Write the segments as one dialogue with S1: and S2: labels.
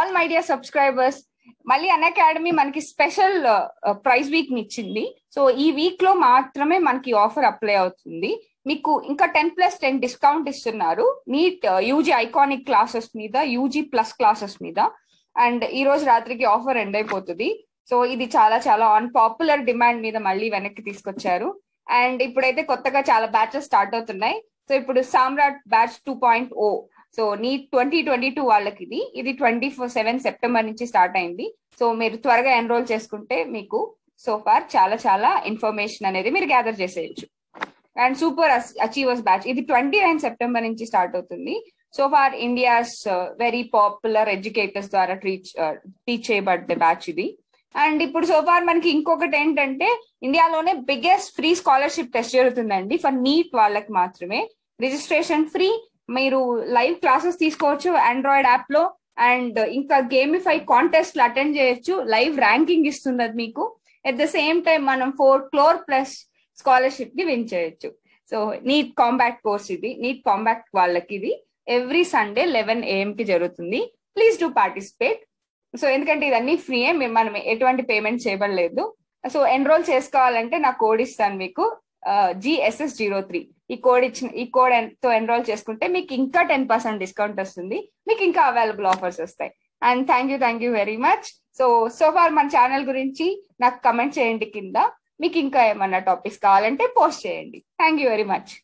S1: all my dear subscribers మళ్ళీ Unacademy మనకి special prize week ని ఇచ్చింది సో ఈ వీక్ లో మాత్రమే మనకి ఆఫర్ అప్లై అవుతుంది మీకు ఇంకా టెన్ ప్లస్ టెన్ డిస్కౌంట్ ఇస్తున్నారు నీట్ యూజీ ఐకానిక్ క్లాసెస్ మీద యూజీ ప్లస్ క్లాసెస్ మీద అండ్ ఈ రోజు రాత్రికి ఆఫర్ ఎండ్ అయిపోతుంది సో ఇది చాలా చాలా ఆన్ పాపులర్ డిమాండ్ మీద మళ్ళీ వెనక్కి తీసుకొచ్చారు అండ్ ఇప్పుడైతే కొత్తగా చాలా బ్యాచెస్ స్టార్ట్ అవుతున్నాయి సో ఇప్పుడు Samrat batch two point O so NEET twenty twenty two వాళ్ళకి ఇది ఇది ట్వంటీ ఫోర్ సెవెన్ సెప్టెంబర్ నుంచి స్టార్ట్ అయింది సో మీరు త్వరగా ఎన్రోల్ చేసుకుంటే మీకు సో ఫార్ చాలా చాలా ఇన్ఫర్మేషన్ అనేది మీరు గ్యాదర్ చేసేయచ్చు అండ్ సూపర్ అచీవర్స్ బ్యాచ్ ఇది ట్వంటీ నైన్ సెప్టెంబర్ నుంచి స్టార్ట్ అవుతుంది so far India's very popular educators ద్వారా టీచ్ టీచ్ చేయబడ్డ బ్యాచ్ ఇది అండ్ ఇప్పుడు సో ఫార్ మనకి ఇంకొకటి ఏంటంటే ఇండియాలోనే బిగ్గెస్ట్ ఫ్రీ స్కాలర్షిప్ టెస్ట్ జరుగుతుందండి ఫర్ నీట్ వాళ్ళకి మాత్రమే రిజిస్ట్రేషన్ ఫ్రీ మీరు లైవ్ క్లాసెస్ తీసుకోవచ్చు ఆండ్రాయిడ్ యాప్ లో అండ్ ఇంకా గేమిఫై కాంటెస్ట్ అటెండ్ చేయొచ్చు లైవ్ ర్యాంకింగ్ ఇస్తుంది అది మీకు ఎట్ ద సేమ్ టైం మనం ఫోర్ క్లోర్ ప్లస్ స్కాలర్షిప్ ని విన్ చేయొచ్చు సో నీట్ కాంబాక్ట్ కోర్స్ ఇది నీట్ కాంబాక్ట్ వాళ్ళకి ఇది ఎవ్రీ సండే లెవెన్ ఏఎం కి జరుగుతుంది ప్లీజ్ డూ పార్టిసిపేట్ సో ఎందుకంటే ఇదన్నీ ఫ్రీయే మనం ఎటువంటి పేమెంట్ చేయబడలేదు సో ఎన్రోల్ చేసుకోవాలంటే నా కోడ్ ఇస్తాను మీకు జిఎస్ఎస్ జీరో త్రీ ఈ కోడ్ ఇచ్చిన ఈ కోడ్ తో ఎన్రోల్ చేసుకుంటే మీకు ఇంకా టెన్ పర్సెంట్ డిస్కౌంట్ వస్తుంది మీకు ఇంకా అవైలబుల్ ఆఫర్స్ వస్తాయి and thank you thank you very much so so far మన ఛానల్ గురించి నాకు కమెంట్ చేయండి కింద మీకు ఇంకా ఏమన్నా టాపిక్స్ కావాలంటే పోస్ట్ చేయండి thank you very much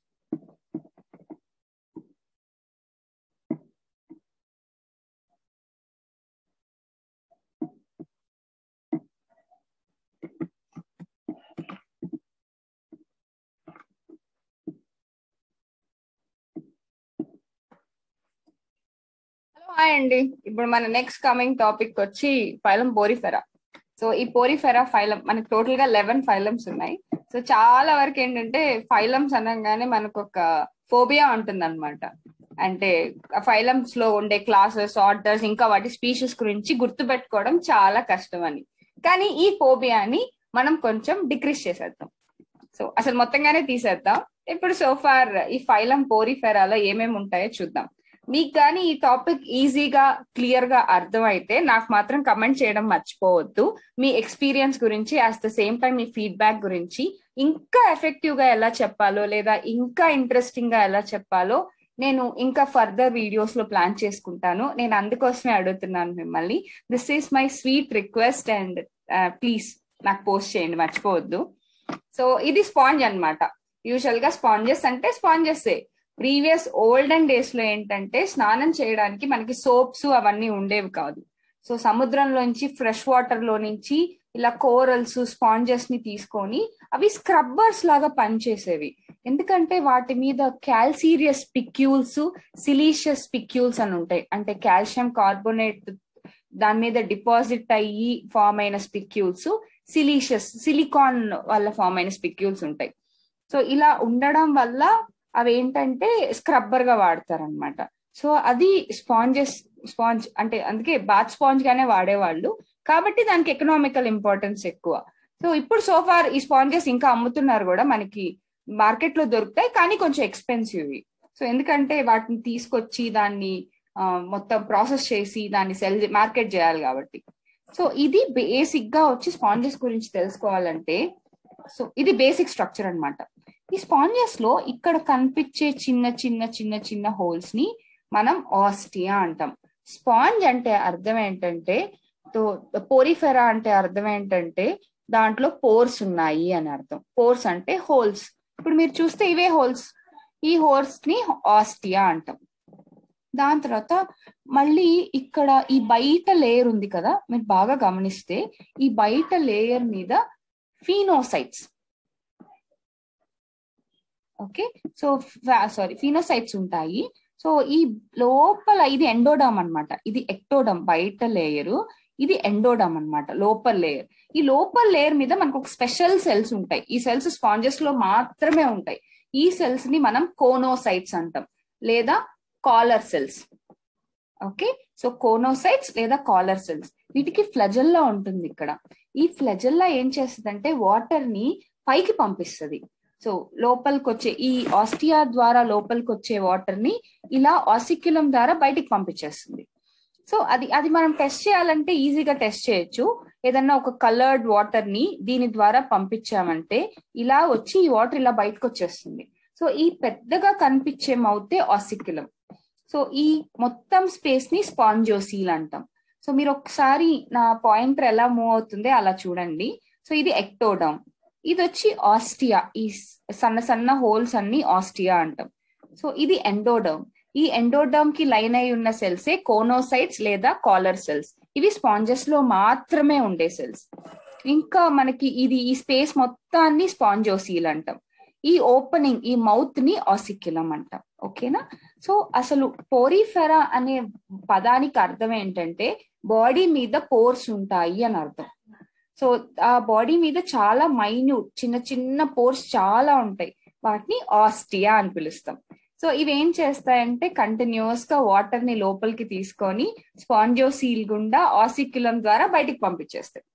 S1: hi అండి ఇప్పుడు మన నెక్స్ట్ కమింగ్ టాపిక్ వచ్చి ఫైలం పోరిఫెరా సో ఈ పోరిఫెరా ఫైలం మనకి టోటల్ గా లెవెన్ ఫైలమ్స్ ఉన్నాయి సో చాలా వరకు ఏంటంటే ఫైలమ్స్ అనగానే మనకు ఒక ఫోబియా ఉంటుంది అనమాట అంటే ఫైలమ్స్ లో ఉండే క్లాసెస్ ఆర్డర్స్ ఇంకా వాటి స్పీషెస్ గురించి గుర్తుపెట్టుకోవడం చాలా కష్టం అని కానీ ఈ ఫోబియాని మనం కొంచెం డిక్రీస్ చేసేద్దాం సో అసలు మొత్తంగానే తీసేద్దాం ఇప్పుడు సోఫార్ ఈ ఫైలం పోరిఫెరాలో ఏమేమి ఉంటాయో చూద్దాం మీకు కానీ ఈ టాపిక్ ఈజీగా క్లియర్ గా అర్థమైతే నాకు మాత్రం కమెంట్ చేయడం మర్చిపోవద్దు మీ ఎక్స్పీరియన్స్ గురించి యాజ్ ద సేమ్ టైం మీ ఫీడ్బ్యాక్ గురించి ఇంకా ఎఫెక్టివ్ గా ఎలా చెప్పాలో లేదా ఇంకా ఇంట్రెస్టింగ్ గా ఎలా చెప్పాలో నేను ఇంకా ఫర్దర్ వీడియోస్ లో ప్లాన్ చేసుకుంటాను నేను అందుకోసమే అడుగుతున్నాను మిమ్మల్ని this is my sweet request and please నాకు పోస్ట్ చేయండి మర్చిపోవద్దు సో ఇది స్పాంజ్ అనమాట యూజువల్ గా స్పాంజెస్ అంటే స్పాంజెస్ ప్రీవియస్ ఓల్డెన్ డేస్ లో ఏంటంటే స్నానం చేయడానికి మనకి సోప్స్ అవన్నీ ఉండేవి కాదు సో సముద్రంలోంచి ఫ్రెష్ వాటర్ లో నుంచి ఇలా కోరల్స్ స్పాంజెస్ ని తీసుకొని అవి స్క్రబ్బర్స్ లాగా పనిచేసేవి ఎందుకంటే వాటి మీద క్యాల్సీరియస్ పిక్యూల్స్ సిలీషియస్ పిక్యూల్స్ అని ఉంటాయి అంటే కాల్షియం కార్బోనేట్ దాని మీద డిపాజిట్ అయ్యి ఫామ్ అయిన స్పిక్యూల్స్ సిలీషియస్ సిలికాన్ వల్ల ఫామ్ అయిన స్పిక్యూల్స్ ఉంటాయి సో ఇలా ఉండడం వల్ల అవి ఏంటంటే స్క్రబ్బర్ గా వాడతారనమాట సో అది స్పాంజెస్ స్పాంజ్ అంటే అందుకే బాత్ స్పాంజ్ గానే వాడేవాళ్ళు కాబట్టి దానికి ఎకనామికల్ ఇంపార్టెన్స్ ఎక్కువ సో ఇప్పుడు సోఫార్ ఈ స్పాంజెస్ ఇంకా అమ్ముతున్నారు కూడా మనకి మార్కెట్ లో దొరుకుతాయి కానీ కొంచెం ఎక్స్పెన్సివ్ సో ఎందుకంటే వాటిని తీసుకొచ్చి దాన్ని మొత్తం ప్రాసెస్ చేసి దాన్ని సెల్ మార్కెట్ చేయాలి కాబట్టి సో ఇది బేసిక్ గా వచ్చి స్పాంజెస్ గురించి తెలుసుకోవాలంటే సో ఇది బేసిక్ స్ట్రక్చర్ అనమాట ఈ స్పాంజెస్ లో ఇక్కడ కనిపించే చిన్న చిన్న చిన్న చిన్న హోల్స్ ని మనం ఆస్టియా అంటాం స్పాంజ్ అంటే అర్థం ఏంటంటే పోరిఫెరా అంటే అర్థం ఏంటంటే దాంట్లో పోర్స్ ఉన్నాయి అని అర్థం పోర్స్ అంటే హోల్స్ ఇప్పుడు మీరు చూస్తే ఇవే హోల్స్ ఈ హోల్స్ ని ఆస్టియా అంటాం దాని తర్వాత మళ్ళీ ఇక్కడ ఈ బయట లేయర్ ఉంది కదా మీరు బాగా గమనిస్తే ఈ బయట లేయర్ మీద pinacocytes okay so sorry pinacocytes ఉంటాయి సో ఈ లోపల ఇది ఎండోడమ్ అనమాట ఇది ఎక్టోడమ్ బయట లేయరు ఇది ఎండోడమ్ అనమాట లోపల లేయర్ ఈ లోపల లేయర్ మీద మనకు ఒక స్పెషల్ సెల్స్ ఉంటాయి ఈ సెల్స్ స్పాంజెస్ లో మాత్రమే ఉంటాయి ఈ సెల్స్ ని మనం కోనోసైట్స్ అంటాం లేదా collar cells okay so choanocytes లేదా కాలర్ సెల్స్ వీటికి ఫ్లజల్లా ఉంటుంది ఇక్కడ ఈ ఫ్లజల్లా ఏం చేస్తుంది వాటర్ ని పైకి పంపిస్తుంది సో లోపలికి వచ్చే ఈ ఆస్టియా ద్వారా లోపలికి వచ్చే వాటర్ ని ఇలా ఆసిక్యులం ద్వారా బయటికి పంపించేస్తుంది సో అది అది మనం టెస్ట్ చేయాలంటే ఈజీగా టెస్ట్ చేయొచ్చు ఏదన్నా ఒక కలర్డ్ వాటర్ ని దీని ద్వారా పంపించామంటే ఇలా వచ్చి ఈ వాటర్ ఇలా బయటకు వచ్చేస్తుంది సో ఈ పెద్దగా కనిపించే మౌతే ఆసిక్యులం సో ఈ మొత్తం స్పేస్ ని స్పాంజోసీల్ అంటాం సో మీరు ఒకసారి నా పాయింటర్ ఎలా మూవ్ అవుతుంది అలా చూడండి సో ఇది ఎక్టోడమ్ ఇది వచ్చి ఆస్టియా ఈ సన్న సన్న హోల్స్ అన్ని ఆస్టియా అంటాం సో ఇది ఎండోడమ్ ఈ ఎండోడమ్ కి లైన్ అయి ఉన్న సెల్సే కోనోసైట్స్ లేదా కాలర్ సెల్స్ ఇవి స్పాంజెస్ లో మాత్రమే ఉండే సెల్స్ ఇంకా మనకి ఇది ఈ స్పేస్ మొత్తాన్ని స్పాంజోసీల్ అంటాం ఈ ఓపెనింగ్ ఈ మౌత్ ని ఆసిక్యులం అంటాం ఓకేనా సో అసలు పోరిఫెరా అనే పదానికి అర్థం ఏంటంటే బాడీ మీద పోర్స్ ఉంటాయి అని అర్థం సో ఆ బాడీ మీద చాలా మైన్యూట్ చిన్న చిన్న పోర్స్ చాలా ఉంటాయి వాటిని ఆస్టియా అని పిలుస్తాం సో ఇవి ఏం చేస్తాయంటే కంటిన్యూస్ గా వాటర్ ని లోపలికి తీసుకొని స్పాంజోసీల్ గుండా ఆసిక్యులం ద్వారా బయటికి పంపించేస్తాయి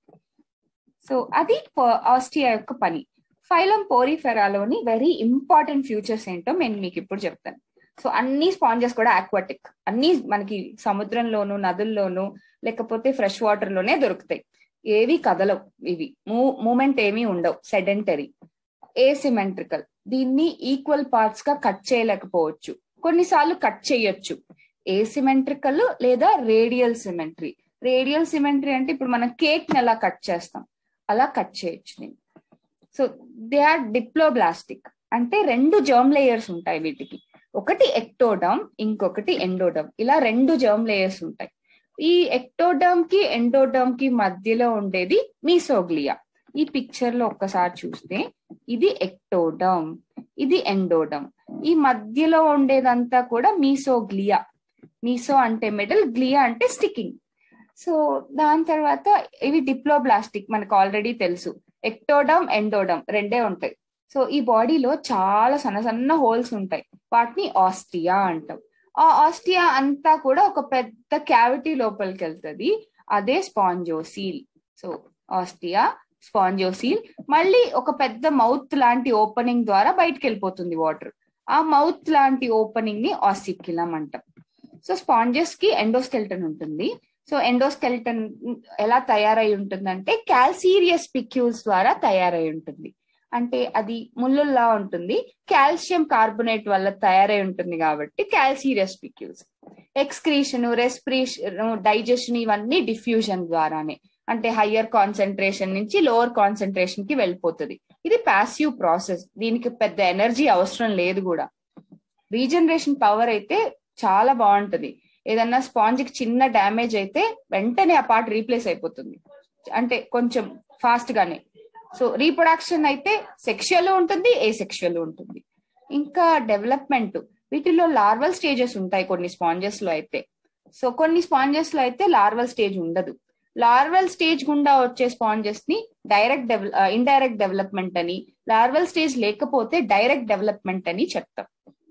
S1: సో అది ఆస్టియా యొక్క పని ఫైలం పోరిఫెరాలోని వెరీ ఇంపార్టెంట్ ఫ్యూచర్స్ ఏంటో నేను మీకు ఇప్పుడు చెప్తాను సో అన్ని స్పాంజెస్ కూడా ఆక్వాటిక్ అన్ని మనకి సముద్రంలోను నదుల్లోను లేకపోతే ఫ్రెష్ వాటర్ లోనే దొరుకుతాయి ఏవి కదలవు ఇవి మూమెంట్ ఏమీ ఉండవు సెడెంటరీ ఏసిమెట్రికల్ దీన్ని ఈక్వల్ పార్ట్స్ గా కట్ చేయలేకపోవచ్చు కొన్నిసార్లు కట్ చేయొచ్చు ఏసిమెట్రికల్ లేదా రేడియల్ సిమెట్రీ రేడియల్ సిమెట్రీ అంటే ఇప్పుడు మనం కేక్ ని ఎలా కట్ చేస్తాం అలా కట్ చేయొచ్చు నేను సో దే ఆర్ డిప్లోబ్లాస్టిక్ అంటే రెండు జర్మ్ లేయర్స్ ఉంటాయి వీటికి ఒకటి ఎక్టోడమ్ ఇంకొకటి ఎండోడమ్ ఇలా రెండు జర్మ్ లేయర్స్ ఉంటాయి ఈ ఎక్టోడమ్ కి ఎండోడమ్ కి మధ్యలో ఉండేది మీసోగ్లియా ఈ పిక్చర్ లో ఒక్కసారి చూస్తే ఇది ఎక్టోడమ్ ఇది ఎండోడమ్ ఈ మధ్యలో ఉండేదంతా కూడా మీసోగ్లియా మీసో అంటే మిడిల్ గ్లియా అంటే స్టికింగ్ సో దాని తర్వాత ఇవి డిప్లోబ్లాస్టిక్ మనకు ఆల్రెడీ తెలుసు ఎక్టోడమ్ ఎండోడమ్ రెండే ఉంటాయి సో ఈ బాడీలో చాలా సన్న సన్న హోల్స్ ఉంటాయి వాటిని ఆస్టియా అంటాం ఆ ఆస్టియా అంతా కూడా ఒక పెద్ద క్యావిటీ లోపలికి వెళ్తుంది అదే స్పాంజోసీల్ సో ఆస్టియా స్పాంజోసీల్ మళ్ళీ ఒక పెద్ద మౌత్ లాంటి ఓపెనింగ్ ద్వారా బయటకు వెళ్ళిపోతుంది వాటర్ ఆ మౌత్ లాంటి ఓపెనింగ్ ని ఆసిక్యులం అంటాం సో స్పాంజెస్ కి ఎండోస్కెల్టన్ ఉంటుంది సో ఎండోస్కెల్టన్ ఎలా తయారై ఉంటుందంటే క్యాల్సీరియస్ పిక్యూల్స్ ద్వారా తయారై ఉంటుంది అంటే అది ముళ్ళుల్లా ఉంటుంది కాల్షియం కార్బొనేట్ వల్ల తయారై ఉంటుంది కాబట్టి calcareous spicules excretion respiration digestion ఇవన్నీ డిఫ్యూజన్ ద్వారానే అంటే హయ్యర్ కాన్సన్ట్రేషన్ నుంచి లోవర్ కాన్సన్ట్రేషన్ కి వెళ్ళిపోతుంది ఇది పాసివ్ ప్రాసెస్ దీనికి పెద్ద ఎనర్జీ అవసరం లేదు కూడా రీజనరేషన్ పవర్ అయితే చాలా బాగుంటది ఏదన్నా స్పాంజ్ కి చిన్న డ్యామేజ్ అయితే వెంటనే ఆ పార్ట్ రీప్లేస్ అయిపోతుంది అంటే కొంచెం ఫాస్ట్ గానే సో రీప్రొడక్షన్ అయితే సెక్షువల్ ఉంటుంది ఏ సెక్షువల్ ఉంటుంది ఇంకా డెవలప్మెంట్ వీటిలో లార్వల్ స్టేజెస్ ఉంటాయి కొన్ని స్పాంజెస్ లో అయితే సో కొన్ని స్పాంజెస్ లో అయితే లార్వల్ స్టేజ్ ఉండదు లార్వల్ స్టేజ్ గుండా వచ్చే స్పాంజెస్ ని డైరెక్ట్ డెవల ఇండైరెక్ట్ డెవలప్మెంట్ అని లార్వల్ స్టేజ్ లేకపోతే డైరెక్ట్ డెవలప్మెంట్ అని చెప్తాం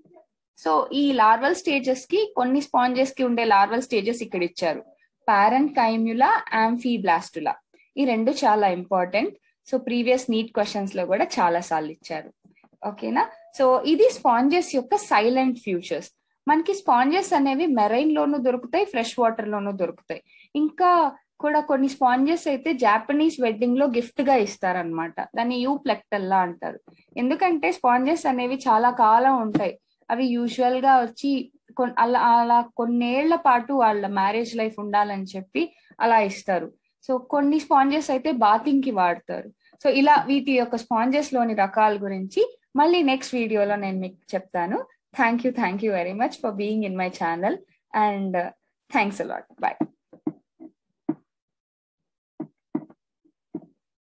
S1: సో ఈ లార్వల్ స్టేజెస్ కి కొన్ని స్పాంజెస్ కి ఉండే లార్వల్ స్టేజెస్ ఇక్కడ ఇచ్చారు పారెంట్ కైమ్యులా బ్లాస్టులా ఈ రెండు చాలా important so previous NEET questions లో కూడా చాలా సార్లు ఇచ్చారు ఓకేనా సో ఇది స్పాంజెస్ యొక్క సైలెంట్ ఫ్యూచర్స్ మనకి స్పాంజెస్ అనేవి మెరైన్ లోను దొరుకుతాయి ఫ్రెష్ వాటర్ లోను దొరుకుతాయి ఇంకా కూడా కొన్ని స్పాంజెస్ అయితే జాపనీస్ వెడ్డింగ్ లో గిఫ్ట్ గా ఇస్తారనమాట దాన్ని యూ ప్లెక్టల్లా అంటారు ఎందుకంటే స్పాంజెస్ అనేవి చాలా కాలం ఉంటాయి అవి యూజువల్ గా వచ్చి అలా అలా కొన్నేళ్ల పాటు వాళ్ళ మ్యారేజ్ లైఫ్ ఉండాలని చెప్పి అలా ఇస్తారు సో కొన్ని స్పాంజెస్ అయితే బాతింగ్ కి వాడతారు సో ఇలా వీటి యొక్క స్పాంజెస్ లోని రకాల గురించి మళ్ళీ నెక్స్ట్ వీడియోలో నేను మీకు చెప్తాను thank you thank you very much for being in my channel and thanks a lot bye